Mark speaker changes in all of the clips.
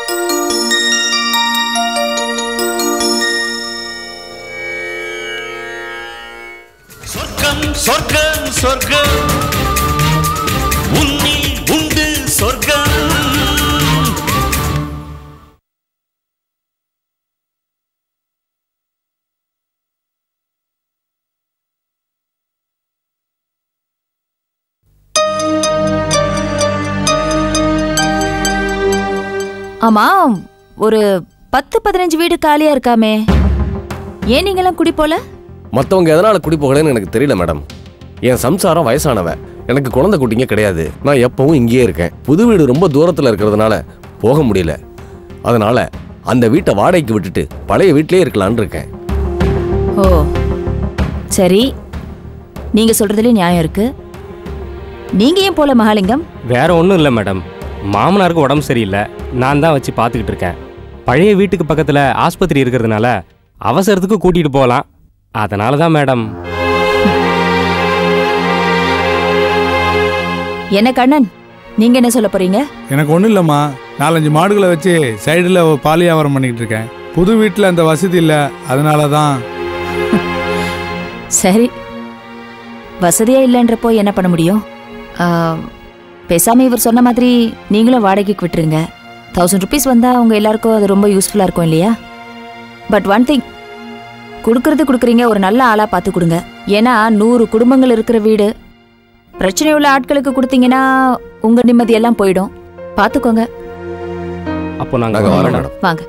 Speaker 1: சொர்க்கம் சொர்க்கம் சொர்க்கம் உன்னில் உண்டு சொர்க்கம்
Speaker 2: ஆமா ஒரு பத்து பதினஞ்சு வீடு காலியா இருக்காமே ஏன் நீங்களாம் குடி போல
Speaker 3: மற்றவங்க எதனால குடி போகலன்னு எனக்கு தெரியல மேடம் என் சம்சாரம் வயசானவ எனக்கு குழந்தை குட்டிங்க கிடையாது நான் எப்பவும் இங்கேயே இருக்கேன் புது வீடு ரொம்ப தூரத்தில் இருக்கிறதுனால போக முடியல அதனால அந்த வீட்டை வாடகைக்கு விட்டுட்டு பழைய வீட்டிலே இருக்கலான்னு இருக்கேன்
Speaker 2: ஓ சரி நீங்க சொல்றதுல நியாயம் இருக்கு நீங்க ஏன் போல மகாலிங்கம்
Speaker 4: வேற ஒன்றும் இல்லை மேடம் மாமனாருக்கு உடம்பு சரியில்லை நான் தான் வச்சு பார்த்துக்கிட்டு இருக்கேன் பழைய வீட்டுக்கு பக்கத்தில் ஆஸ்பத்திரி இருக்கிறதுனால அவசரத்துக்கு கூட்டிகிட்டு போகலாம் அதனால தான் மேடம்
Speaker 2: என்ன கண்ணன் நீங்க என்ன சொல்ல போறீங்க
Speaker 5: எனக்கு ஒன்றும் இல்லைம்மா நாலஞ்சு மாடுகளை வச்சு சைடில் பால் வியாபாரம் பண்ணிக்கிட்டு இருக்கேன் புது வீட்டில் அந்த வசதி இல்லை அதனால தான்
Speaker 2: சரி வசதியா இல்லைன்றப்போ என்ன பண்ண முடியும் ஆ, பேசாம இவர் சொன்ன மாதிரி நீங்களும் வாடகைக்கு விட்டுருங்க தௌசண்ட் ருபீஸ் வந்தா உங்க எல்லாருக்கும் அது ரொம்ப யூஸ்ஃபுல்லா இருக்கும் இல்லையா பட் ஒன் திங் கொடுக்கறது கொடுக்குறீங்க ஒரு நல்ல ஆளா பார்த்து கொடுங்க ஏன்னா நூறு குடும்பங்கள் இருக்கிற வீடு பிரச்சனை உள்ள ஆட்களுக்கு கொடுத்தீங்கன்னா உங்க நிம்மதியெல்லாம் போயிடும் பார்த்துக்கோங்க
Speaker 4: அப்போ
Speaker 3: நாங்கள்
Speaker 4: நாங்கள்
Speaker 3: வரோம்
Speaker 4: வரோம்
Speaker 3: மேடம்
Speaker 2: வாங்க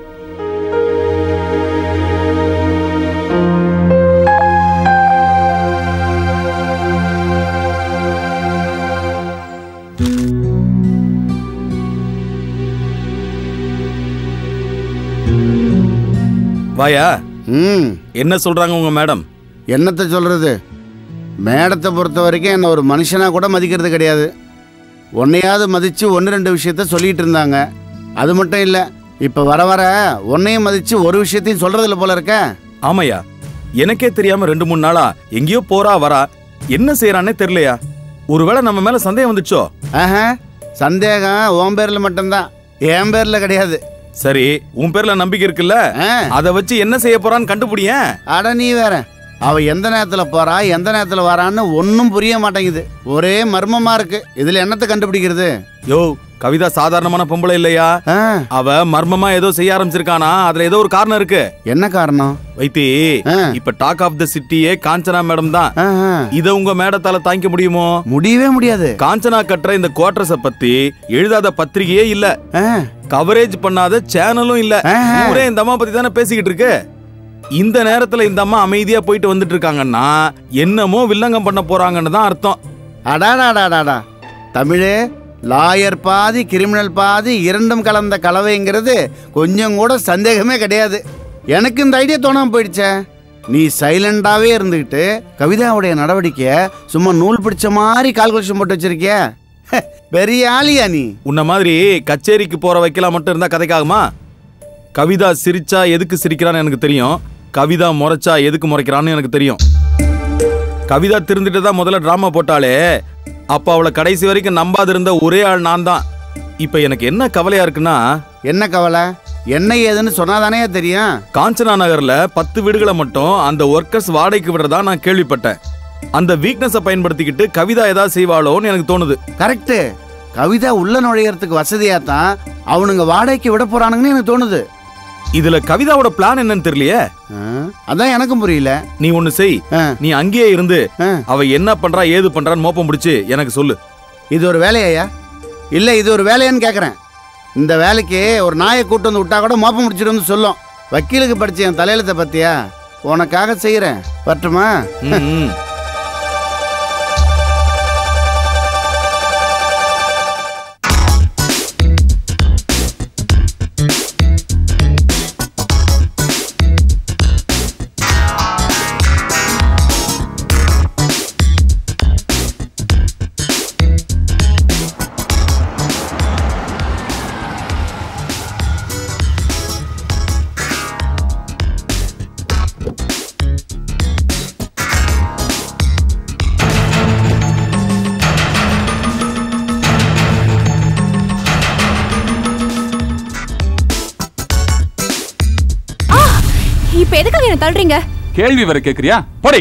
Speaker 6: வாயா
Speaker 7: ம்
Speaker 6: என்ன சொல்றாங்க உங்க மேடம்
Speaker 7: என்னத்தை சொல்கிறது மேடத்தை பொறுத்த வரைக்கும் என்னை ஒரு மனுஷனாக கூட மதிக்கிறது கிடையாது உன்னையாவது மதித்து ஒன்று ரெண்டு விஷயத்த சொல்லிட்டு இருந்தாங்க அது மட்டும் இல்லை இப்போ வர வர உன்னையும் மதித்து ஒரு விஷயத்தையும் சொல்கிறதில்ல போல இருக்க
Speaker 6: ஆமாயா எனக்கே தெரியாம ரெண்டு மூணு நாளா எங்கேயோ போறா வரா என்ன செய்யறானே தெரியலையா ஒருவேளை நம்ம மேல சந்தேகம் வந்துச்சோ
Speaker 7: ஆஹா சந்தேகம் உன் பேரில் மட்டும்தான் என் பேரில் கிடையாது
Speaker 6: சரி உன் பேர்ல நம்பிக்கை இருக்குல்ல
Speaker 7: ஆ
Speaker 6: அத வச்சு என்ன செய்ய போறான்னு கண்டுபிடியேன்
Speaker 7: அட நீ வேற அவ எந்த நேரத்தில் போறா எந்த நேரத்தில் வரான்னு ஒன்றும் புரிய மாட்டேங்குது ஒரே மர்மமா இருக்கு இதுல என்னத்தை கண்டுபிடிக்கிறது
Speaker 6: யோ கவிதா சாதாரணமான பொம்பளை இல்லையா
Speaker 7: ஆ,
Speaker 6: அவ மர்மமா ஏதோ செய்ய ஆரம்பிச்சிருக்கானா அதுல ஏதோ ஒரு காரணம் இருக்கு
Speaker 7: என்ன காரணம்
Speaker 6: வைத்தி
Speaker 7: ஆ.
Speaker 6: இப்ப டாக் ஆஃப் த சிட்டியே காஞ்சனா மேடம் தான்
Speaker 7: ஆ, ஆ.
Speaker 6: இத உங்க மேடத்தால தாங்கிக்க முடியுமோ
Speaker 7: முடியவே முடியாது
Speaker 6: காஞ்சனா கட்டுற இந்த குவார்டர்ஸ பத்தி எழுதாத பத்திரிகையே இல்ல
Speaker 7: ஆ,
Speaker 6: கவரேஜ் பண்ணாத சேனலும் இல்ல
Speaker 7: ஆஹா.
Speaker 6: ஊரே இந்த அம்மா பத்தி தானே பேசிக்கிட்டு இருக்கு இந்த நேரத்துல இந்த அம்மா அமைதியா போயிட்டு வந்துட்டு இருக்காங்கன்னா என்னமோ வில்லங்கம் பண்ண போறாங்கன்னு தான் அர்த்தம்
Speaker 7: அடாடாடாடாடா தமிழே லாயர் பாதி கிரிமினல் பாதி இரண்டும் கலந்த கலவைங்கிறது கொஞ்சம் கூட சந்தேகமே கிடையாது எனக்கு இந்த ஐடியா தோணாம போயிடுச்சே நீ சைலண்டாவே இருந்துக்கிட்டு கவிதாவுடைய நடவடிக்கைய சும்மா நூல் பிடிச்ச மாதிரி கால்குலேஷன் போட்டு வச்சிருக்கிய பெரிய ஆளியா நீ
Speaker 6: உன்ன மாதிரி கச்சேரிக்கு போற வைக்கலாம் மட்டும் இருந்தா கதைக்காகுமா கவிதா சிரிச்சா எதுக்கு சிரிக்கிறான்னு எனக்கு தெரியும் கவிதா முறைச்சா எதுக்கு முறைக்கிறான்னு எனக்கு தெரியும் கவிதா திருந்துட்டு தான் முதல்ல டிராமா போட்டாலே அப்ப அவளை கடைசி வரைக்கும் நம்பாது இருந்த ஒரே ஆள் நான் தான் இப்ப எனக்கு என்ன கவலையா இருக்குன்னா
Speaker 7: என்ன கவலை என்ன ஏதுன்னு சொன்னாதானே தெரியும்
Speaker 6: காஞ்சனா நகர்ல பத்து வீடுகளை மட்டும் அந்த ஒர்க்கர்ஸ் வாடகைக்கு விடுறதா நான் கேள்விப்பட்டேன் அந்த வீக்னஸை பயன்படுத்திக்கிட்டு கவிதா ஏதாவது செய்வாளோன்னு எனக்கு தோணுது
Speaker 7: கரெக்டு கவிதா உள்ள நுழையறதுக்கு வசதியா தான் அவனுங்க வாடகைக்கு விட போறானுங்கன்னு எனக்கு தோணுது
Speaker 6: இதுல கவிதாவோட பிளான் என்னன்னு தெரியலையே
Speaker 7: ஆ, அதான் எனக்கும் புரியல
Speaker 6: நீ ஒண்ணு செய்
Speaker 7: ஆ,
Speaker 6: நீ அங்கேயே இருந்து
Speaker 7: ஆ.
Speaker 6: அவ என்ன பண்றா ஏது பண்றான்னு மோப்பம் பிடிச்சு எனக்கு சொல்லு
Speaker 7: இது ஒரு வேலையா இல்ல இது ஒரு வேலையான்னு கேக்குறேன் இந்த வேலைக்கு ஒரு நாயை கூட்டு வந்து விட்டா கூட மோப்பம் முடிச்சிட்டு வந்து சொல்லும் வக்கீலுக்கு படிச்ச என் தலையெழுத்தை பத்தியா உனக்காக செய்யறேன் பட்டுமா
Speaker 6: ம், ம்.
Speaker 8: எதுக்காக என்ன தள்ளுறீங்க
Speaker 9: கேள்வி வர கேக்குறியா போடி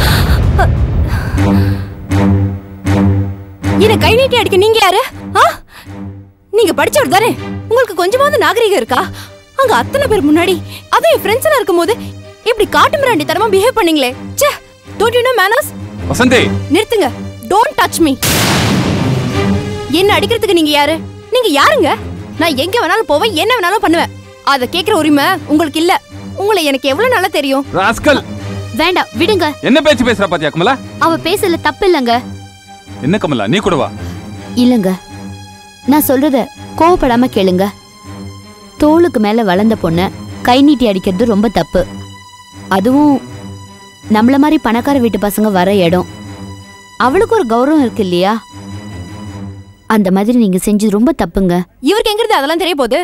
Speaker 8: என்ன கை நீட்டி அடிக்க நீங்க யாரு ஆ? நீங்க படிச்சவர் தானே உங்களுக்கு கொஞ்சமாவது நாகரிகம் இருக்கா அங்க அத்தனை பேர் முன்னாடி அதுவும் என் ஃப்ரெண்ட்ஸ் எல்லாம் இருக்கும்போது இப்படி காட்டு மிராண்டி தரமா பிஹேவ் பண்ணீங்களே ச்சே don't you know manners
Speaker 9: Vasanthi
Speaker 8: நிறுத்துங்க டோன்ட் டச் மீ என்ன அடிக்கிறதுக்கு நீங்க யாரு நீங்க யாருங்க நான் எங்க வேணாலும் போவேன் என்ன வேணாலும் பண்ணுவேன் அத கேக்குற உரிமை உங்களுக்கு இல்ல உங்களை எனக்கு எவ்வளவு நல்லா தெரியும்
Speaker 9: ராஸ்கல்
Speaker 10: வேண்டாம் விடுங்க
Speaker 9: என்ன பேச்சு பேசுற பாத்தியா கமலா
Speaker 10: அவ பேசல தப்பு இல்லங்க
Speaker 9: என்ன கமலா நீ கூட வா
Speaker 10: இல்லங்க நான் சொல்றத கோவப்படாம கேளுங்க தோளுக்கு மேல வளர்ந்த பொண்ண கை நீட்டி அடிக்கிறது ரொம்ப தப்பு அதுவும் நம்மள மாதிரி பணக்கார வீட்டு பசங்க வர இடம் அவளுக்கு ஒரு கௌரவம் இருக்கு இல்லையா அந்த மாதிரி நீங்க செஞ்சது ரொம்ப தப்புங்க
Speaker 8: இவருக்கு எங்கிருந்து அதெல்லாம் தெரிய போகுது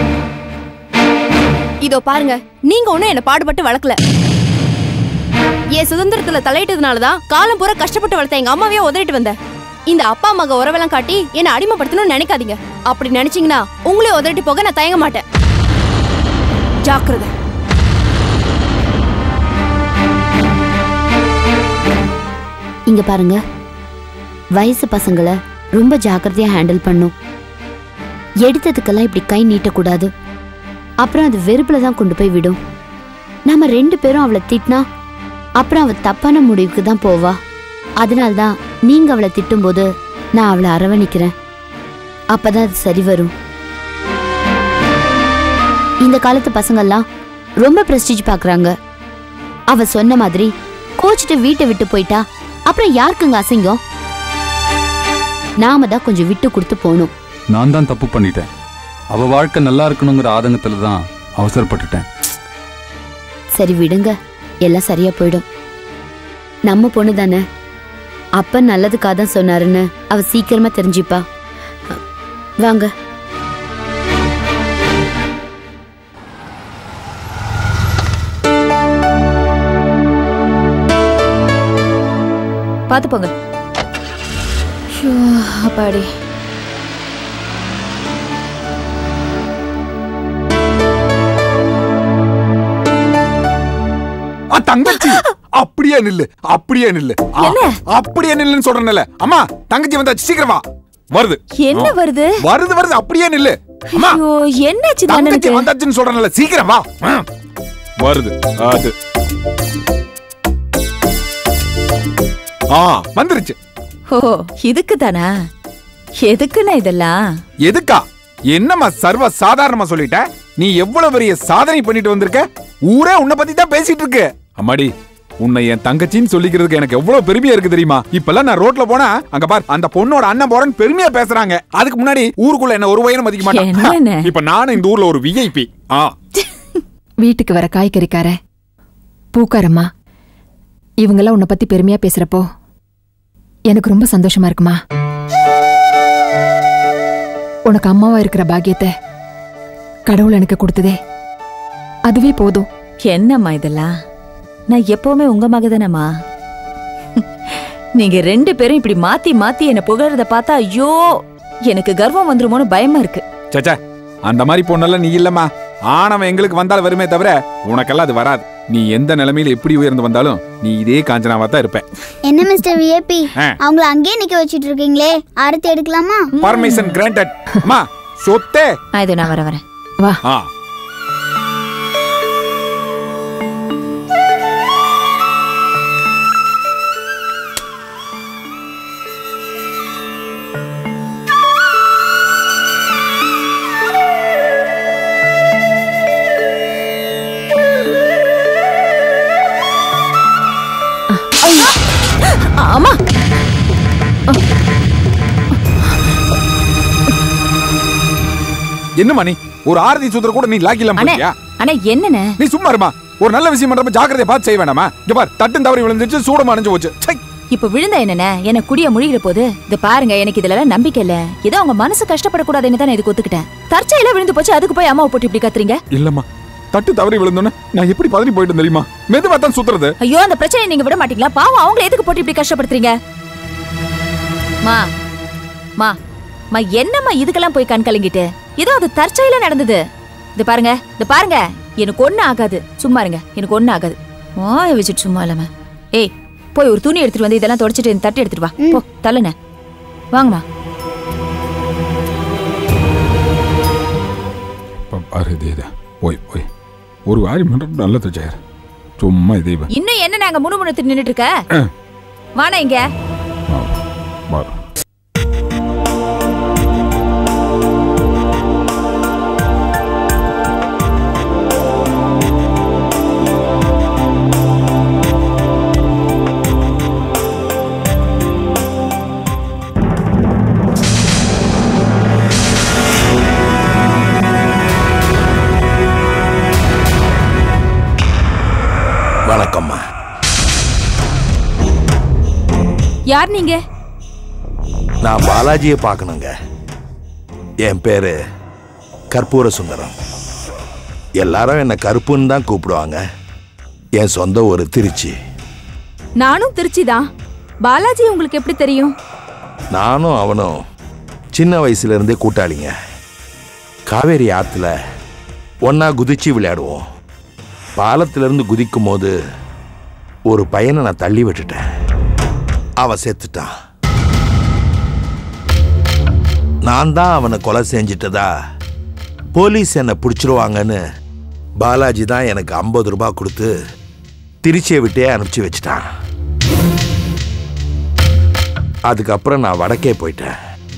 Speaker 8: இதோ பாருங்க நீங்க ஒண்ணும் என்ன பாடுபட்டு வளர்க்கல என் சுதந்திரத்துல தலையிட்டதுனாலதான் காலம் பூரா கஷ்டப்பட்டு வளர்த்த எங்க அம்மாவையே உதறிட்டு வந்தேன் இந்த அப்பா மக உறவெல்லாம் காட்டி என்ன அடிமைப்படுத்தணும்னு நினைக்காதீங்க அப்படி நினைச்சீங்கன்னா உங்களே உதறிட்டு போக நான் தயங்க மாட்டேன் ஜாக்கிரதை
Speaker 10: இங்க பாருங்க வயசு பசங்களை ரொம்ப ஜாக்கிரதையா ஹேண்டில் பண்ணும் எடுத்ததுக்கெல்லாம் இப்படி கை நீட்டக்கூடாது அப்புறம் அது வெறுப்புல தான் கொண்டு போய் விடும் நாம ரெண்டு பேரும் அவளை திட்டினா அப்புறம் அவ தப்பான முடிவுக்கு தான் போவா அதனால தான் நீங்க அவளை திட்டும்போது நான் அவளை அரவணைக்கிறேன் அப்பதான் அது சரி வரும் இந்த காலத்து பசங்கெல்லாம் ரொம்ப பிரஸ்டீஜ் பார்க்கறாங்க அவ சொன்ன மாதிரி கோச்சிட்டு வீட்டை விட்டு போயிட்டா அப்புறம் யாருக்குங்க அசிங்கம் நாம தான் கொஞ்சம் விட்டு கொடுத்து போகணும்
Speaker 9: நான் தான் தப்பு பண்ணிட்டேன் அவ வாழ்க்கை நல்லா இருக்கணுங்கிற ஆதங்கத்துல தான் அவசரப்பட்டுட்டேன்
Speaker 10: சரி விடுங்க எல்லாம் சரியா போயிடும் நம்ம பொண்ணு தானே அப்ப நல்லதுக்காக தான் சொன்னாருன்னு அவ சீக்கிரமா தெரிஞ்சுப்பா அ, வாங்க
Speaker 2: பார்த்து போங்க ஷோ, அப்பாடி
Speaker 11: ஆ, தங்கச்சி அப்படியே நில்லு அப்படியே நில்லு ஆ, அப்படியே நில்லுன்னு சொல்றேன்ல அம்மா தங்கச்சி வந்தாச்சு சீக்கிரம் வா வருது
Speaker 2: என்ன வருது
Speaker 11: வருது வருது அப்படியே நில்லு அம்மா
Speaker 2: ஐயோ என்னாச்சு
Speaker 11: தங்கச்சி
Speaker 2: தானனுக்கு
Speaker 11: வந்தாச்சுன்னு சொல்றேன்ல சீக்கிரம் வா ஆ. வருது அது ஆ வந்துருச்சு
Speaker 2: ஓ இதுக்கு தானா எதுக்குண்ணா இதெல்லாம்
Speaker 11: எதுக்கா என்னம்மா சர்வ சாதாரணமா சொல்லிட்ட நீ எவ்வளவு பெரிய சாதனை பண்ணிட்டு வந்திருக்க ஊரே உன்னை பத்தி தான் பேசிட்டு இருக்கு அம்மாடி உன்னை என் தங்கச்சின்னு சொல்லிக்கிறதுக்கு எனக்கு எவ்வளவு பெருமையா இருக்கு தெரியுமா இப்பெல்லாம் நான் ரோட்ல போனா அங்க பார் அந்த பொண்ணோட அண்ணன் போறன்னு பெருமையா பேசுறாங்க அதுக்கு முன்னாடி ஊருக்குள்ள என்ன ஒரு வயனும் மதிக்க
Speaker 2: என்னண்ணே?
Speaker 11: மாட்டேன் இப்ப நானும் இந்த ஊர்ல ஒரு விஐபி ஆ
Speaker 12: வீட்டுக்கு வர காய்கறிக்கார பூக்காரம்மா இவங்கெல்லாம் உன்னை பத்தி பெருமையா பேசுறப்போ எனக்கு ரொம்ப சந்தோஷமா இருக்குமா உனக்கு அம்மாவா இருக்கிற பாக்கியத்தை கடவுள் எனக்கு கொடுத்ததே அதுவே போதும்
Speaker 2: என்னம்மா இதெல்லாம் நான் எப்பவுமே உங்க மகதானம்மா நீங்க ரெண்டு பேரும் இப்படி மாத்தி மாத்தி என்ன புகழறத பார்த்தா ஐயோ எனக்கு கர்வம் வந்துருமோன்னு பயமா இருக்கு
Speaker 11: சச்சா அந்த மாதிரி பொண்ணெல்லாம் நீ இல்லம்மா ஆணவன் எங்களுக்கு வந்தால் வருமே தவிர உனக்கெல்லாம் அது வராது நீ எந்த நிலைமையில எப்படி உயர்ந்து வந்தாலும் நீ இதே காஞ்சனாவா தான் இருப்ப
Speaker 13: என்ன மிஸ்டர் விஏபி
Speaker 11: ஆ.
Speaker 13: அவங்கள அங்கேயே நிக்க வச்சிட்டு இருக்கீங்களே ஆரத்தி எடுக்கலாமா
Speaker 11: பர்மிஷன் கிராண்டட் அம்மா சொத்தே
Speaker 2: நான் இது நான் வர வரேன்
Speaker 12: வா
Speaker 11: ஆ
Speaker 2: ஆமா
Speaker 11: என்னம்மா நீ ஒரு ஆரதி சுத்திர கூட நீ லாக்கி இல்லாம
Speaker 2: அண்ணே
Speaker 11: போறியா
Speaker 2: அண்ணே என்னண்ணே
Speaker 11: நீ சும்மா இருமா ஒரு நல்ல விஷயம் பண்றப்ப ஜாக்கிரதையா பார்த்து செய்ய வேண்டாமா இங்க பார் தட்டும் தவறி விழுந்துச்சு சூடமா அணிஞ்சு போச்சு ச்சை.
Speaker 2: இப்ப விழுந்தா என்னண்ணே என்ன குடிய முழுகிற போது இது பாருங்க எனக்கு இதுல நம்பிக்கை இல்ல ஏதோ அவங்க மனசு கஷ்டப்படக்கூடாதுன்னு தான் நான் இதுக்கு ஒத்துக்கிட்டேன் தற்செயல விழுந்து போச்சு அதுக்கு போய் அம்மாவை போட்டு இப்படி கத்துறீங்க
Speaker 11: இல்லம்மா தட்டு தவறி விழுந்தோன்னே நான் எப்படி பதறி போயிட்டு தெரியுமா மெதுவா தான் சுத்துறது
Speaker 2: ஐயோ அந்த பிரச்சனையை நீங்க விட மாட்டீங்களா பாவம் அவங்கள எதுக்கு போட்டு இப்படி கஷ்டப்படுத்துறீங்க மா மா மா என்னம்மா இதுக்கெல்லாம் போய் கண் கலங்கிட்டு ஏதோ அது தற்செயல நடந்தது இது பாருங்க இது பாருங்க எனக்கு ஒன்றும் ஆகாது சும்மா இருங்க எனக்கு ஒன்றும் ஆகாது வாய வச்சுட்டு சும்மா இல்லாம ஏய் போய் ஒரு துணி எடுத்துட்டு வந்து இதெல்லாம் தொடச்சிட்டு இந்த தட்டு எடுத்துட்டு வா போ தள்ளுன வாங்கம்மா
Speaker 11: இப்ப பாரு இது இது போய் போய் ஒரு வாரி மட்டும் நல்லது செய்யற சும்மா இதே வா.
Speaker 2: இன்னும் என்ன நாங்க முணுமுணுத்து நின்னுட்டு இருக்க
Speaker 11: ஆ.
Speaker 2: வாணா இங்க
Speaker 11: பாரு
Speaker 14: வணக்கம்மா
Speaker 2: யார் நீங்க
Speaker 14: நான் பாலாஜியை பார்க்கணுங்க என் பேரு கற்பூர சுந்தரம் எல்லாரும் என்னை கருப்புன்னு தான் கூப்பிடுவாங்க என் சொந்த ஊர் திருச்சி
Speaker 2: நானும் திருச்சி தான் பாலாஜி உங்களுக்கு எப்படி தெரியும்
Speaker 14: நானும் அவனும் சின்ன வயசுல இருந்தே கூட்டாளிங்க காவேரி ஆத்துல ஒண்ணா குதிச்சு விளையாடுவோம் பாலத்துல இருந்து குதிக்கும் போது ஒரு பையனை நான் தள்ளி விட்டுட்டேன் அவன் செத்துட்டான் நான் தான் அவனை கொலை செஞ்சிட்டதா போலீஸ் என்னை பிடிச்சிருவாங்கன்னு பாலாஜி தான் எனக்கு ஐம்பது ரூபாய் கொடுத்து திருச்சியை விட்டே அனுப்பிச்சு வச்சிட்டான் அதுக்கப்புறம் நான் வடக்கே போயிட்டேன்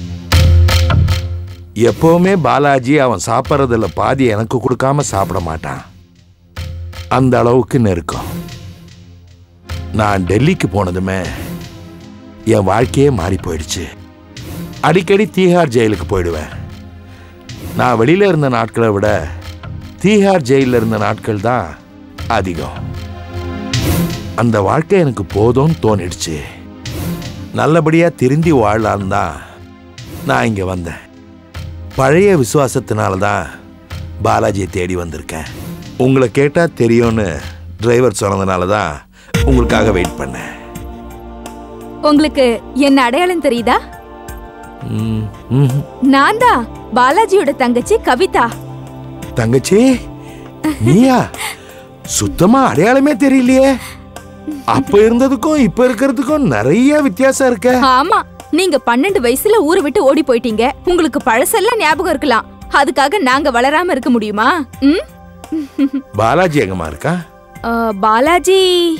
Speaker 14: எப்பவுமே பாலாஜி அவன் சாப்பிட்றதுல பாதி எனக்கு கொடுக்காம சாப்பிட மாட்டான் அந்த அளவுக்கு நெருக்கம் நான் டெல்லிக்கு போனதுமே என் வாழ்க்கையே மாறி போயிடுச்சு அடிக்கடி தீஹார் ஜெயிலுக்கு போயிடுவேன் நான் வெளியில இருந்த நாட்களை விட தீஹார் ஜெயிலில் இருந்த நாட்கள் தான் அதிகம் அந்த வாழ்க்கை எனக்கு போதும்னு தோணிடுச்சு நல்லபடியா திருந்தி வாழலான்னு தான் நான் இங்க வந்தேன் பழைய விசுவாசத்தினால தான் பாலாஜியை தேடி வந்திருக்கேன் உங்களை கேட்டா தெரியும்னு டிரைவர் சொன்னதுனால தான் உங்களுக்காக வெயிட் பண்ணேன்
Speaker 2: உங்களுக்கு என்ன அடையாளம் தெரியுதா
Speaker 14: ம், ம்.
Speaker 2: நான் தான் பாலாஜியோட தங்கச்சி கவிதா
Speaker 14: தங்கச்சி நீயா சுத்தமா அடையாளமே தெரியலையே அப்ப இருந்ததுக்கும் இப்ப இருக்கிறதுக்கும் நிறைய வித்தியாசம் இருக்க
Speaker 2: ஆமா நீங்க பன்னெண்டு வயசுல ஊரை விட்டு ஓடி போயிட்டீங்க உங்களுக்கு பழசெல்லாம் ஞாபகம் இருக்கலாம் அதுக்காக நாங்க வளராம இருக்க முடியுமா ம்
Speaker 14: பாலாஜி எங்கம்மா இருக்கா
Speaker 2: ஆ, பாலாஜி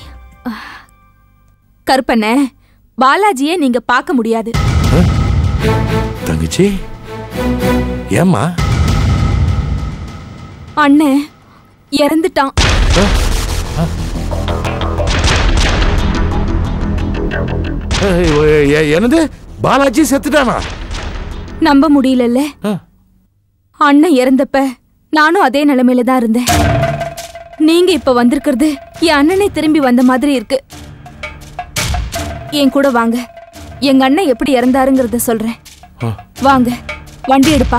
Speaker 2: கருப்பண்ண பாலாஜியை நீங்க பார்க்க முடியாது
Speaker 14: தங்கச்சி ஏம்மா
Speaker 2: அண்ணன் இறந்துட்டான்
Speaker 14: ஏய், எ- என்னது பாலாஜி செத்துட்டானா
Speaker 2: நம்ப முடியலல்ல அண்ணன் இறந்தப்ப நானும் அதே நிலைமையில தான் இருந்தேன் நீங்க இப்ப வந்திருக்கிறது என் அண்ணனை திரும்பி வந்த மாதிரி இருக்கு என் கூட வாங்க எங்க அண்ணன் எப்படி இறந்தாருங்கிறத சொல்றேன் வாங்க வண்டி எடுப்பா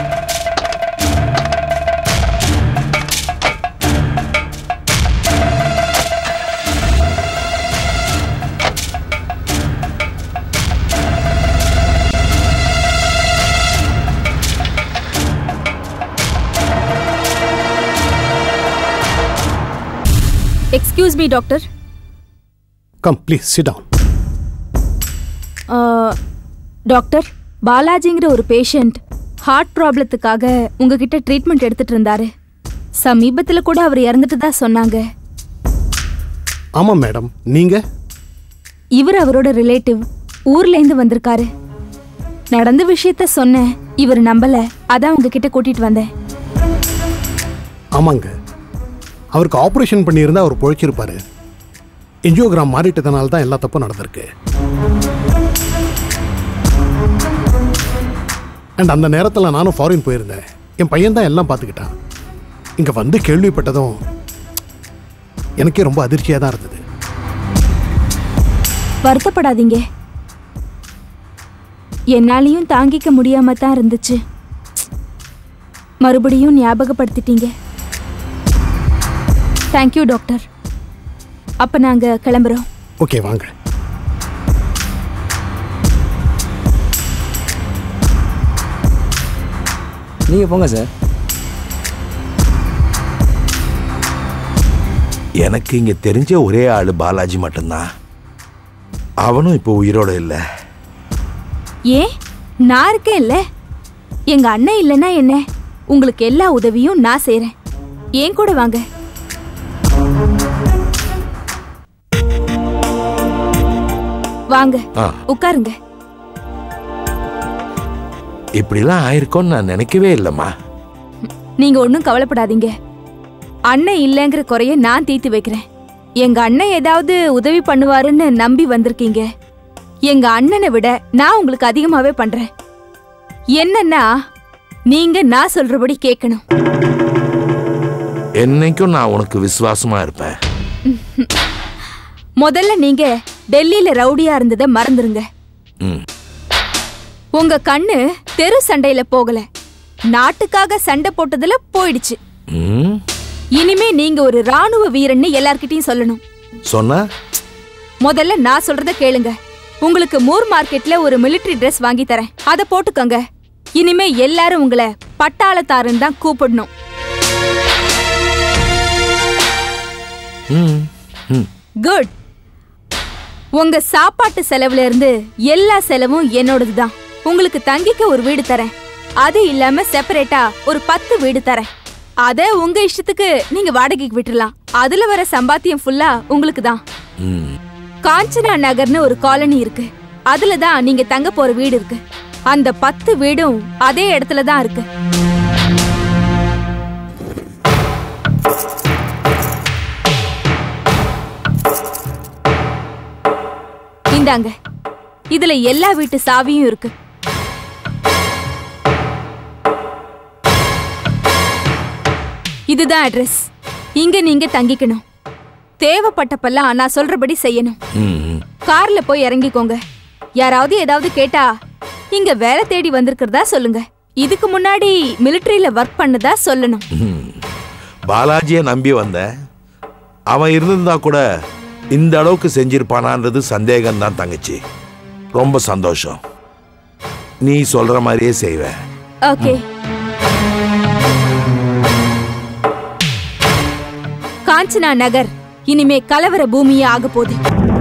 Speaker 2: excuse me doctor
Speaker 15: come please sit down
Speaker 2: doctor பாலாஜிங்கிற ஒரு பேஷண்ட் ஹார்ட் ப்ராப்ளத்துக்காக உங்ககிட்ட ட்ரீட்மெண்ட் எடுத்துட்டு இருந்தாரு சமீபத்துல கூட அவர் இறந்துட்டு தான் சொன்னாங்க
Speaker 15: ஆமாம் மேடம் நீங்கள்
Speaker 2: இவர் அவரோட ரிலேட்டிவ் ஊர்ல இருந்து வந்திருக்காரு நடந்த விஷயத்த சொன்னேன் இவர் நம்பல அதான் உங்ககிட்ட கூட்டிட்டு வந்தேன்
Speaker 15: ஆமாங்க அவருக்கு ஆப்ரேஷன் பண்ணியிருந்தா அவர் பொழைச்சிருப்பாரு என்ஜியோகிராம் மாறிட்டதுனால தான் எல்லா தப்பும் நடந்திருக்கு அண்ட் அந்த நேரத்தில் நானும் ஃபாரின் போயிருந்தேன் என் பையன் தான் எல்லாம் பார்த்துக்கிட்டான் இங்கே வந்து கேள்விப்பட்டதும் எனக்கே ரொம்ப அதிர்ச்சியாக தான் இருந்தது
Speaker 2: வருத்தப்படாதீங்க என்னாலையும் தாங்கிக்க முடியாம தான் இருந்துச்சு மறுபடியும் ஞாபகப்படுத்திட்டீங்க தேங்க்யூ டாக்டர் அப்ப நாங்க கிளம்புறோம்
Speaker 15: ஓகே வாங்க
Speaker 16: நீங்கள் போங்க சார்
Speaker 14: எனக்கு இங்க தெரிஞ்ச ஒரே ஆளு பாலாஜி மட்டும்தான் அவனும் இப்போ உயிரோட இல்லை
Speaker 2: ஏன் நான் இருக்கேன்ல எங்க அண்ணன் இல்லைன்னா என்ன உங்களுக்கு எல்லா உதவியும் நான் செய்றேன் ஏன் கூட வாங்க வாங்க
Speaker 14: ஆ
Speaker 2: உட்காருங்க
Speaker 14: இப்படிலாம் ஆயிருக்கும்னு நான் நினைக்கவே இல்லைம்மா
Speaker 2: நீங்க ஒன்றும் கவலைப்படாதீங்க அண்ணன் இல்லைங்கிற குறைய நான் தீர்த்து வைக்கிறேன் எங்க அண்ணன் ஏதாவது உதவி பண்ணுவாருன்னு நம்பி வந்திருக்கீங்க எங்க அண்ணனை விட நான் உங்களுக்கு அதிகமாவே பண்றேன் என்னன்னா நீங்க நான் சொல்றபடி கேட்கணும்
Speaker 14: என்னைக்கும் நான் உனக்கு விசுவாசமா இருப்பேன்
Speaker 2: முதல்ல நீங்க டெல்லியில ரவுடியா இருந்ததை மறந்துருங்க
Speaker 14: ம்
Speaker 2: உங்க கண்ணு தெரு சண்டையில போகல நாட்டுக்காக சண்டை போட்டதுல போயிடுச்சு
Speaker 14: ம்
Speaker 2: இனிமே நீங்க ஒரு ராணுவ வீரன்னு எல்லார்கிட்டயும் சொல்லணும்
Speaker 14: சொன்னா
Speaker 2: முதல்ல நான் சொல்றத கேளுங்க உங்களுக்கு மூர் மார்க்கெட்ல ஒரு மிலிட்டரி Dress வாங்கி தரேன் அத போட்டுக்கோங்க இனிமே எல்லாரும் உங்களை பட்டாளத்தாருன்னு தான் கூப்பிடணும்
Speaker 14: ம் ம்
Speaker 2: குட் உங்க சாப்பாட்டு செலவுல இருந்து எல்லா செலவும் என்னோடது தான் உங்களுக்கு தங்கிக்க ஒரு வீடு தரேன் அது இல்லாம செப்பரேட்டா ஒரு பத்து வீடு தரேன் அத உங்க இஷ்டத்துக்கு நீங்க வாடகைக்கு விட்டுறலாம் அதுல வர சம்பாத்தியம் ஃபுல்லா உங்களுக்கு தான்
Speaker 14: ம்
Speaker 2: காஞ்சனா நகர்னு ஒரு காலனி இருக்கு அதுல தான் நீங்க தங்க போற வீடு இருக்கு அந்த பத்து வீடும் அதே இடத்துல தான் இருக்கு இந்தாங்க இதுல எல்லா வீட்டு சாவியும் இருக்கு இதுதான் அட்ரஸ் இங்க நீங்க தங்கிக்கணும் தேவைப்பட்டப்பெல்லாம் நான் சொல்றபடி செய்யணும்
Speaker 14: ம் ம்.
Speaker 2: கார்ல போய் இறங்கிக்கோங்க யாராவது ஏதாவது கேட்டா இங்க வேலை தேடி வந்திருக்கிறதா சொல்லுங்க இதுக்கு முன்னாடி மிலிட்டரியில ஒர்க் பண்ணதா சொல்லணும்
Speaker 14: ம். பாலாஜியை நம்பி வந்தேன் அவன் இருந்திருந்தா கூட இந்த அளவுக்கு செஞ்சிருப்பானான்றது சந்தேகம்தான் தங்கச்சி ரொம்ப சந்தோஷம் நீ சொல்ற மாதிரியே செய்வேன்
Speaker 2: ஓகே காஞ்சனா நகர் இனிமே கலவர பூமியா ஆக போகுது